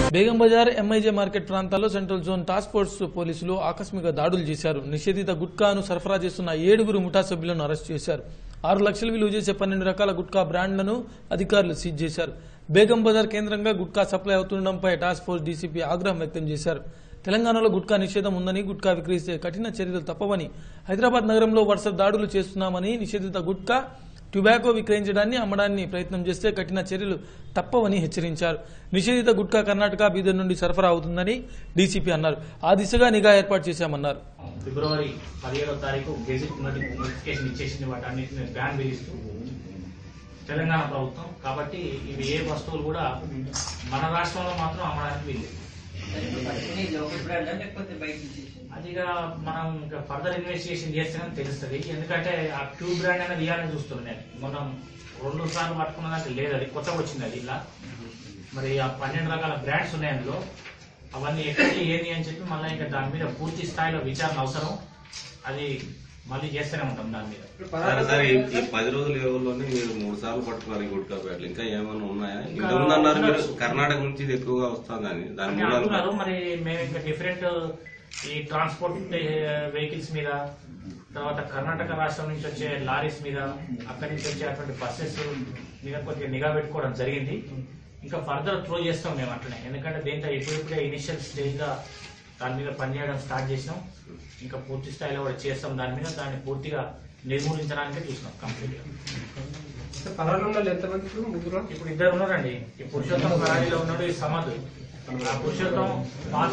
Begum Bazar MIJ market ప్రాంతాల్లో central zone task force పోలీసులు ఆకస్మిక దాడులు చేశారు నిషేధిత గుట్కాను సరఫరా చేస్తున్న ఏడుగురు ముఠా సభ్యులను అరెస్ట్ చేశారు ఆరు లక్షలు విలువ చేసే పన్నెండు రకాల గుట్కా బ్రాండ్లను అధికారులు సీజ్ చేశారు బేగం బజార్ కేంద్రంగా గుట్కా సప్లై అవుతుండడంపై టాస్క్ ఫోర్స్ డీసీపీ ఆగ్రహం వ్యక్తం చేశారు తెలంగాణలో గుట్కా నిషేధం ఉందని గుట్కా విక్రయిస్తే కఠిన చర్యలు తప్పవని హైదరాబాద్ నగరంలో వరుస దాడులు చేస్తున్నామని నిషేధిత గుట్కా టొబాకో విక్రయించడాన్ని అమ్మడాన్ని ప్రయత్నం చేస్తే కఠిన చర్యలు తప్పవని హెచ్చరించారు నిషేధిత గుట్కా కర్ణాటక బీదర్ నుండి సరఫరా అవుతుందని డీసీపీ అన్నారు ఆ దిశగా నిఘా ఏర్పాటు చేశామన్నారు ఫిబ్రవరి పదిహేడవ తారీఖు గెజిట్ నోటిఫికేషన్ ఇచ్చేసింది వాటన్నిటిని బ్యాన్ విధిస్తూ తెలంగాణ ప్రభుత్వం కాబట్టి ఇవి ఏ వస్తువులు కూడా మన రాష్ట్రంలో మాత్రం అమ్మడానికి వీల్లేదు లోకల్ బ్రాండ్ లేకపోతే బయట నుంచి అదిగా మనం ఇంకా ఫర్దర్ ఇన్వెస్టిగేషన్ చేస్తేనే తెలుస్తుంది ఎందుకంటే ఆ ట్యూబ్ బ్రాండ్ అనేది ఇవ్వాలని చూస్తున్నాను నేను మనం రెండు సార్లు పట్టుకున్న దాంట్లో లేదు అది కొత్తగా వచ్చింది అది ఇలా మరి ఆ పన్నెండు రకాల బ్రాండ్స్ ఉన్నాయి అందులో అవన్నీ ఎక్కడికి ఏంది అని చెప్పి మళ్ళీ ఇంకా దాని మీద పూర్తి స్థాయిలో విచారణ అవసరం అది మళ్ళీ చేస్తూనే ఉంటాం దాని మీద సరే సరే ఈ- ఈ పది రోజుల వ్యవధిలోనే మీరు మూడు సార్లు పట్టుకున్నారు ఈ గుట్కా బ్యాట్లు ఇంకా ఏమైనా ఉన్నాయా ఇంకా ఉందన్నారు మీరు కర్ణాటక నుంచి ఇది ఎక్కువగా వస్తుందని దాని అని మూలాలు అంటున్నారు మరి మేము ఇంకా డిఫరెంట్ ఈ ట్రాన్స్పోర్ట్ వెహికల్స్ మీద తర్వాత కర్ణాటక రాష్ట్రం నుంచి వచ్చే లారీస్ మీద అక్కడి నుంచి వచ్చే అటువంటి బస్సెస్ మీద కొద్దిగా నిఘా పెట్టుకోవడం జరిగింది ఇంకా ఫర్దర్ త్రో చేస్తాం మేము అట్లనే ఎందుకంటే దీంట్లో ఇప్పుడిప్పుడే ఇనిషియల్ స్టేజ్ గా దాని మీద పనిచేయడం స్టార్ట్ చేసినాం ఇంకా పూర్తి స్థాయిలో కూడా చేస్తాం దాని మీద దాన్ని పూర్తిగా నిర్మూలించడానికి చూసినాం కంప్లీట్ గా పలానా వాళ్ళు ఎంతమంది ఇప్పుడు ముగ్గురు ఇప్పుడు ఇద్దరు ఉన్నారండి ఈ పురుషోత్తం కరారీలో ఉన్నాడు ఈ సమద్ ఆ పురుషోత్తం పాత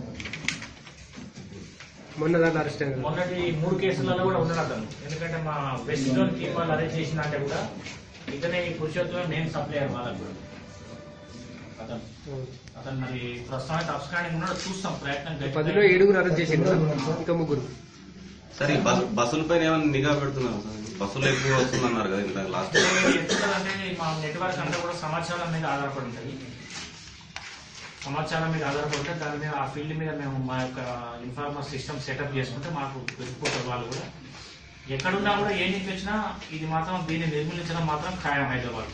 మొన్న దాంట్లో అరెస్ట్ అయింది మొన్నటి మూడు కేసులలో కూడా ఉన్నాడు అతను ఎందుకంటే మా వెస్ట్ జోన్ టీం వాళ్ళు అరెస్ట్ చేసిన అంటే కూడా ఇతనే ఈ పురుషోత్తం మెయిన్ సప్లయర్ వాళ్ళకు కూడా. అతను అతను మరి ప్రస్తుతం అయితే అబ్స్కాండింగ్ ఉన్నాడు చూస్తాం ప్రయత్నం గట్టిగా. పదిలో ఏడుగురు అరెస్ట్ చేసిండు ఇంకా ముగ్గురు సరే ఈ బస్ బస్సుల పైన ఏమైనా నిఘా పెడుతున్నారు సార్ బస్సులు ఎక్కువ వస్తుందన్నారు కదా ఇంత లాస్ట్ ఎందుకంటే మా నెట్వర్క్ అంతా కూడా సమాచారం మీద ఆధారపడి ఉంటుంది సమాచారం మీద ఆధారపడి ఉంటే దాని మీద ఆ ఫీల్డ్ మీద మేము మా యొక్క ఇన్ఫార్మర్ సిస్టమ్ సెటప్ చేసుకుంటే మాకు వెళ్ళిపోతారు వాళ్ళు కూడా ఎక్కడున్నా కూడా ఏ నుంచి వచ్చినా ఇది మాత్రం దీన్ని నిర్మూలించడం మాత్రం ఖాయం హైదరాబాద్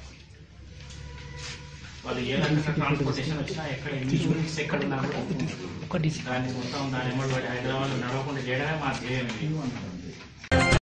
వాళ్ళు ఏ రకంగా ట్రాన్స్పోర్టేషన్ వచ్చినా ఎక్కడ ఎన్ని యూనిట్స్ ఎక్కడ ఉన్నా కూడా దాన్ని మొత్తం దాని ఎమ్మడి హైదరాబాద్ నడవకుండా చేయడమే మా ధ్యేయం ఇది.